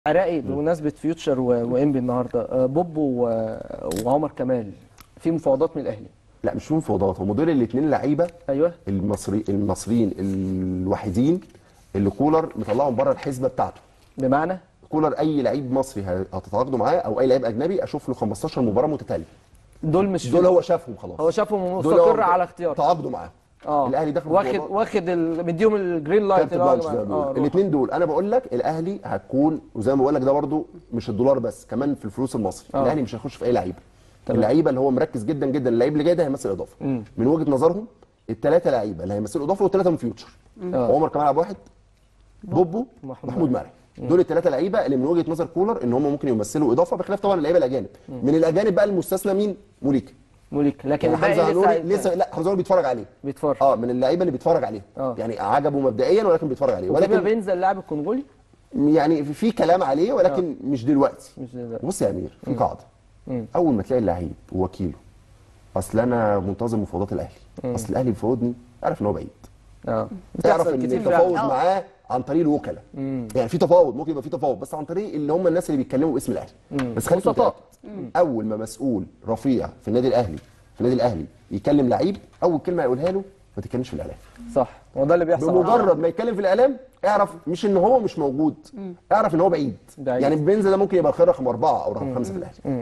عراقي بمناسبه فيوتشر و- وانبي النهارده آه، بوبو و- وعمر كمال في مفاوضات من الاهلي لا مش في مفاوضات هم دول الاثنين لعيبه ايوه المصري المصريين الوحيدين اللي كولر مطلعهم بره الحسبه بتاعته بمعنى كولر اي لعيب مصري هتتواجدوا معاه او اي لعيب اجنبي اشوف له 15 مباراه متتاليه دول مش دول هو شافهم خلاص هو شافهم دول مستقر هو على اختيار تعاقدوا معاه اه الاهلي داخل واخد مفاوضات. واخد ال... مديهم الجرين لايت كارت بلانش زي ما بيقولوا الاثنين دول انا بقول لك الاهلي هتكون وزي ما بقول لك ده برده مش الدولار بس كمان في الفلوس المصري آه. الاهلي مش هيخش في اي لعيبه تمام. اللعيبه اللي هو مركز جدا جدا اللعيب اللي جاي ده هيمثل اضافه مم. من وجهه نظرهم الثلاثه لعيبه اللي هيمثلوا اضافه والثلاثه من فيوتشر آه. عمر كمال عبد الواحد بوبو محمود محمود مرعي دول الثلاثه لعيبه اللي من وجهه نظر كولر ان هم ممكن يمثلوا اضافه بخلاف طبعا اللعيبه الاجانب من الاجانب بقى المستثنى مين موليكا موليك لكن يعني حمزه الباقي هنوري لسه لسه لا حمزه هنوري بيتفرج عليه بيتفرج اه من اللعيبه اللي بيتفرج عليه آه. يعني عجبه مبدئيا ولكن بيتفرج عليه ولكن ولكن بينزل اللاعب الكونغولي يعني في في كلام عليه ولكن مش دلوقتي مش دلوقتي. بص يا امير في قاعده مم. اول ما تلاقي اللعيب ووكيله اصل انا منتظم مفاوضات الاهلي اصل الاهلي بيفاوضني اعرف ان هو بعيد اه اعرف بتحصل ان كتير التفاوض فعلا. معاه عن طريق الوكلاء يعني في تفاوض ممكن يبقى في تفاوض بس عن طريق اللي هم الناس اللي بيتكلموا باسم الاهلي بس خليك وسطاء. متأكد، اول ما مسؤول رفيع في النادي الاهلي في النادي الاهلي يكلم لعيب اول كلمه يقولها له ما تتكلمش في الاعلام صح هو ده اللي بيحصل بمجرد ما يتكلم في الاعلام اعرف مش ان هو مش موجود اعرف ان هو بعيد بعيد. يعني بنزل ده ممكن يبقى الخير رقم اربعه او رقم خمسه في الاهلي